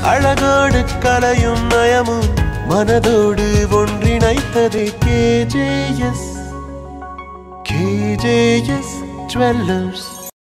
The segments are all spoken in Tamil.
அழகோடு கலையும் நயமும் மனதோடு ஒன்றிணைத்தது கேஜேஎஸ் கேஜேஎஸ் ஜுவல்லர்ஸ்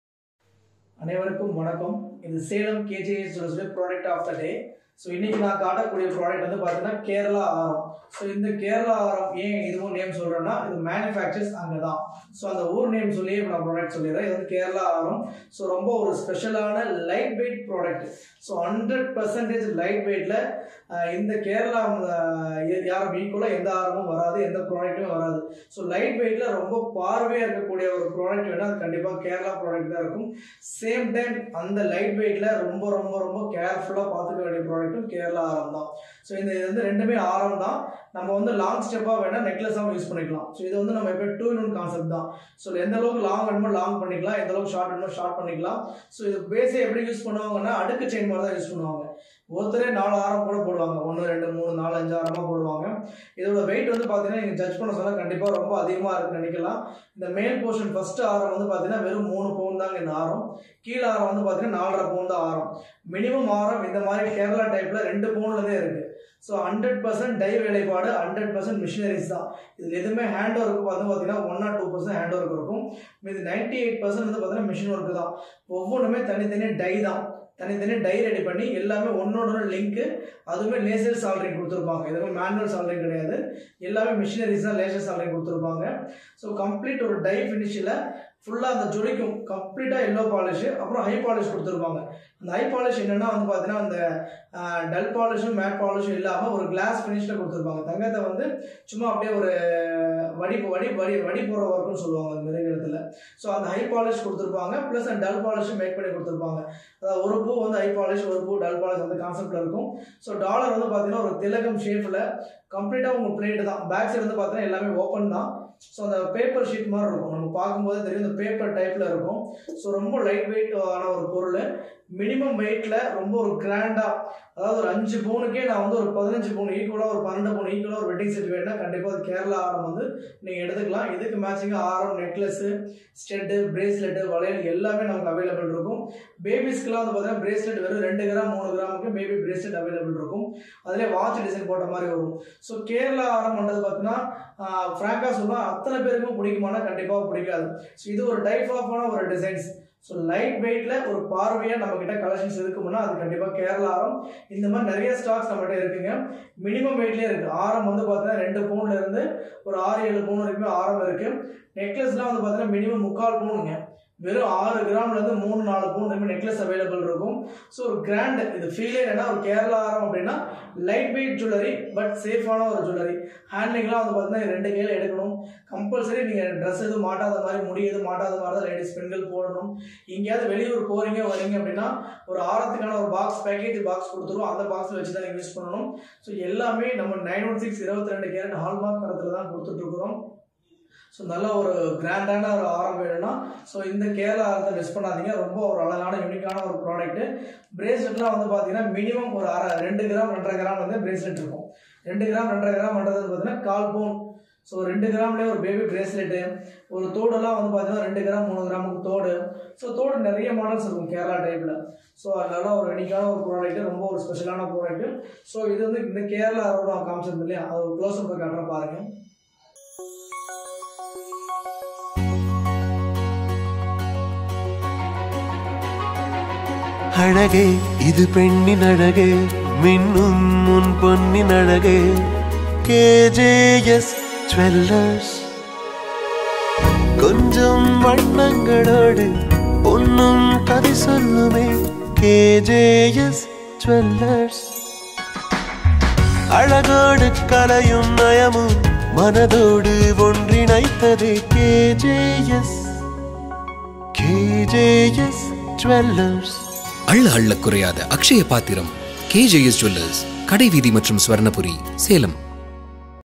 அனைவருக்கும் வணக்கம் இது Salem KGS product of the day so இன்னைக்கு நான் காட்டக்கூடிய ப்ராடக்ட் வந்து பார்த்தீங்கன்னா கேரளா ஆரம் ஸோ இந்த கேரளா ஆரம் ஏன் இதுவும் நேம் சொல்கிறேன்னா இது மேனுஃபேக்சர்ஸ் அங்கே தான் ஸோ அந்த ஊர் நேம் சொல்லி இப்போ நான் ப்ராடக்ட் சொல்லிடுறேன் இது வந்து கேரளா ஆரம் ஸோ ரொம்ப ஒரு ஸ்பெஷலான light weight product so hundred percentage light வெயிட்டில் இந்த கேரளா அஹ், யாரும் ஈக்குவலாக எந்த ஆரமும் வராது எந்த ப்ராடக்ட்டுமே வராது ஸோ லைட் வெயிட்டில் ரொம்ப பார்வையாக இருக்கக்கூடிய ஒரு ப்ராடக்ட் வேணால் அது கண்டிப்பாக கேரளா ப்ராடக்ட் தான் இருக்கும் சேம் டைம் அந்த லைட் வெயிட்ல ரொம்ப ரொம்ப ரொம்ப கேர்ஃபுல்லாக பார்த்துக்க வேண்டிய ப்ராடக்ட்டும் கேரளா ஆரம் தான் ஸோ இந்த இது வந்து ரெண்டுமே ஆரம் தான் நம்ம வந்து லாங் ஸ்டெப்பாக வேணால் நெக்லஸாகவும் யூஸ் பண்ணிக்கலாம் ஸோ இது வந்து நம்ம எப்போ டூ இன் ஒன் கான்செப்ட் தான் ஸோ எந்த அளவுக்கு லாங் வேணுமோ லாங் பண்ணிக்கலாம் எந்த அளவுக்கு ஷார்ட் வேணுமோ ஷார்ட் பண்ணிக்கலாம் ஸோ இது பேஸை எப்படி யூஸ் பண்ணுவாங்கன்னா அடுக்கு செயின் மாதிரி தான் யூஸ் பண்ணுவாங்க ஒருத்தரே நாலு ஆரம் கூட போடுவாங்க ஒன்று ரெண்டு மூணு நாலு அஞ்சு ஆரமாக போடுவாங்க இதோட வெயிட் வந்து பார்த்தீங்கன்னா நீங்கள் ஜட்ஜ் பண்ண சொன்னால் கண்டிப்பாக ரொம்ப அதிகமாக இருக்குன்னு நினைக்கலாம் இந்த மேல் போர்ஷன் ஃபர்ஸ்ட் ஆரம் வந்து பார்த்தீங்கன்னா வெறும் மூணு பவுன் தாங்க இந்த ஆரம் கீழே ஆரம் வந்து பார்த்தீங்கன்னா நாலரை பவுன் தான் ஆரம் மினிமம் ஆரம் இந்த மாதிரி கேரளா டைப்பில் ரெண்டு பவுன்லேருந்தே இருக்குது ஸோ ஹண்ட்ரட் பர்சன்ட் டை வேலைப்பாடு ஹண்ட்ரட் பர்சன்ட் மிஷினரிஸ் தான் இதில் எதுவுமே ஹேண்ட் ஒர்க் வந்து பார்த்தீங்கன்னா one or two percent hand work இருக்கும் இது நைன்டி எயிட் பர்சன்ட் வந்து பார்த்தீங்கன்னா மிஷின் ஒர்க் தான் ஒவ்வொன்றுமே தனித்தனி டை தான் தனித்தனி டை ரெடி பண்ணி எல்லாமே ஒன்னோட லிங்க்கு அதுவுமே லேசர் சால்ரிங் கொடுத்துருப்பாங்க எதுவுமே மேனுவல் சால்ரிங் கிடையாது எல்லாமே மிஷினரிஸ் தான் லேசர் சால்ரிங் கொடுத்துருப்பாங்க ஸோ கம்ப்ளீட் ஒரு டை ஃபினிஷில் ஃபுல்லாக அந்த ஜொலிக்கும் கம்ப்ளீட்டாக எல்லோ பாலிஷ் அப்புறம் ஹை பாலிஷ் கொடுத்துருப்பாங்க அந்த ஹை பாலிஷ் என்னென்னா வந்து பார்த்தீங்கன்னா அந்த டல் பாலிஷும் மேட் பாலிஷும் இல்லாமல் ஒரு கிளாஸ் ஃபினிஷில் கொடுத்துருப்பாங்க தங்கத்தை வந்து சும்மா அப்படியே ஒரு வடி வடி வடி வடி போடுற ஒர்க்குன்னு சொல்லுவாங்க அந்த மிருகத்தில் ஸோ அந்த ஹை பாலிஷ் கொடுத்துருப்பாங்க ப்ளஸ் அந்த டல் பாலிஷும் மேக் பண்ணி கொடுத்துருப்பாங்க அதாவது ஒரு பூ வந்து ஹை பாலிஷ் ஒரு பூ டல் பாலிஷ் அந்த கான்செப்டில் இருக்கும் ஸோ டாலர் வந்து பார்த்தீங்கன்னா ஒரு திலகம் ஷேப்பில் கம்ப்ளீட்டாக உங்கள் பிளேட்டு தான் பேக் சைடு வந்து பார்த்தீங்கன்னா எல்லாமே ஓப்பன் தான் ஸோ அந்த பேப்பர் ஷீட் மாதிரி இருக்கும் நம்ம பார்க்கும்போது தெரியும் இந்த பேப்பர் டைப்பில் இருக்கும் ஸோ ரொம்ப லைட் வெயிட் ஆன ஒரு பொருள் மினிமம் வெயிட்டில் ரொம்ப ஒரு கிராண்டாக அதாவது ஒரு அஞ்சு பவுனுக்கே நான் வந்து ஒரு பதினஞ்சு பவுன் ஈக்குவலாக ஒரு பன்னெண்டு பவுன் ஈக்குவலாக ஒரு வெட்டிங் செட் வேணும்னா கண்டிப்பாக அது கேரளா ஆரம் வந்து நீங்கள் எடுத்துக்கலாம் இதுக்கு மேட்சிங்காக ஆரம் நெக்லஸ்ஸு ஸ்டெட்டு பிரேஸ்லெட்டு வளையல் எல்லாமே நமக்கு அவைலபிள் இருக்கும் பேபிஸ்க்குலாம் வந்து பார்த்தீங்கன்னா பிரேஸ்லெட் வெறும் ரெண்டு கிராம் மூணு கிராமுக்கு பேபி பிரேஸ்லெட் அவைலபிள் இருக்கும் அதிலே வாட்ச் டிசைன் போட்ட மாதிரி வரும் ஸோ கேரளா ஆரம் பண்ணுறது பார்த்தீங்கன்னா ஃப்ராங்காக சொன்னால் அத்தனை பேருக்கும் பிடிக்குமானா கண்டிப்பாக பிடிக்காது ஸோ இது ஒரு டைப் ஆஃபான ஒரு டிசைன்ஸ் ஸோ லைட் வெயிட்டில் ஒரு பார்வையாக நம்மக்கிட்ட கலெக்ஷன்ஸ் இருக்குமுன்னா அது கண்டிப்பாக கேரளா ஆரம் இந்த மாதிரி நிறைய ஸ்டாக்ஸ் நம்மகிட்ட இருக்குங்க மினிமம் வெயிட்லேயே இருக்குது ஆரம் வந்து பார்த்தீங்கன்னா ரெண்டு பவுன்ல இருந்து ஒரு ஆறு ஏழு பவுன் வரைக்குமே ஆரம் இருக்குது நெக்லஸ்லாம் வந்து பார்த்தீங்கன்னா மினிமம் முக்கால் பவுனுங்க வெறும் ஆறு கிராம்ல இருந்து மூணு நாலு பவுன் வரைக்கும் நெக்லஸ் அவைலபிள் இருக்கும் ஸோ ஒரு கிராண்ட் இது ஃபீலே என்ன ஒரு கேரளா ஆரம் அப்படின்னா லைட் வெயிட் ஜுவல்லரி பட் சேஃபான ஒரு ஜுவல்லரி ஹேண்ட்லிங்லாம் வந்து பார்த்தீங்கன்னா ரெண்டு கையில் எடுக்கணும் கம்பல்சரி நீங்கள் ட்ரெஸ் எதுவும் மாட்டாத மாதிரி முடி எதுவும் மாட்டாத மாதிரி தான் லேடிஸ் பெண்கள் போடணும் எங்கேயாவது வெளியூர் போகிறீங்க வரீங்க அப்படின்னா ஒரு ஆரத்துக்கான ஒரு பாக்ஸ் பேக்கேஜ் பாக்ஸ் கொடுத்துருவோம் அந்த பாக்ஸில் வச்சு தான் நீங்கள் யூஸ் பண்ணணும் ஸோ எல்லாமே நம்ம நைன் ஒன் சிக்ஸ் இருபத்தி ரெண்டு கேரட் ஹால்மார்க் தரத்தில் தான் கொடுத்துட்ருக்குறோம் ஸோ நல்ல ஒரு கிராண்டான ஒரு ஆரம் வேணும்னா ஸோ இந்த கேரளா ஆரத்தை மிஸ் பண்ணாதீங்க ரொம்ப ஒரு அழகான யூனிக்கான ஒரு ப்ராடக்ட்டு பிரேஸ்லெட்லாம் வந்து பார்த்தீங்கன்னா மினிமம் ஒரு அரை ரெண்டு கிராம் ரெண்டரை கிராம் வந்து பிரேஸ்லெட் இருக்கும் ரெண்டு கிராம் ரெண்டரை கிராம் பண்ணுறது பார்த்தீங்கன்னா கால் பவுன் ஸோ ரெண்டு கிராம்லேயே ஒரு பேபி பிரேஸ்லெட்டு ஒரு தோடெல்லாம் வந்து பார்த்தீங்கன்னா ரெண்டு கிராம் மூணு கிராமுக்கு தோடு ஸோ தோடு நிறைய மாடல்ஸ் இருக்கும் கேரளா டைப்பில் ஸோ அதனால ஒரு யூனிக்கான ஒரு ப்ராடக்ட் ரொம்ப ஒரு ஸ்பெஷலான ப்ராடக்ட் ஸோ இது வந்து இந்த கேரளா நான் காமிச்சிருந்தேன் இல்லையா அது ஒரு க்ளோஸ் அப் காட்டுற பாருங்க அழகே இது பெண்ணின் அழகே மின்னும் முன் பொன்னின் அழகே கேஜேஎஸ் ஜுவல்லர்ஸ் கொஞ்சம் வண்ணங்களோடு பொன்னும் கதை சொல்லுமே கேஜேஎஸ் ஜுவல்லர்ஸ் அழகோடு கலையும் நயமும் மனதோடு ஒன்றிணைத்தது கேஜேஎஸ் கேஜேஎஸ் ஜுவல்லர்ஸ் அள்ள அள்ள குறையாத அக்ஷய பாத்திரம் கேஜேஎஸ் ஜுவல்லர்ஸ் கடைவீதி மற்றும் ஸ்வர்ணபுரி சேலம்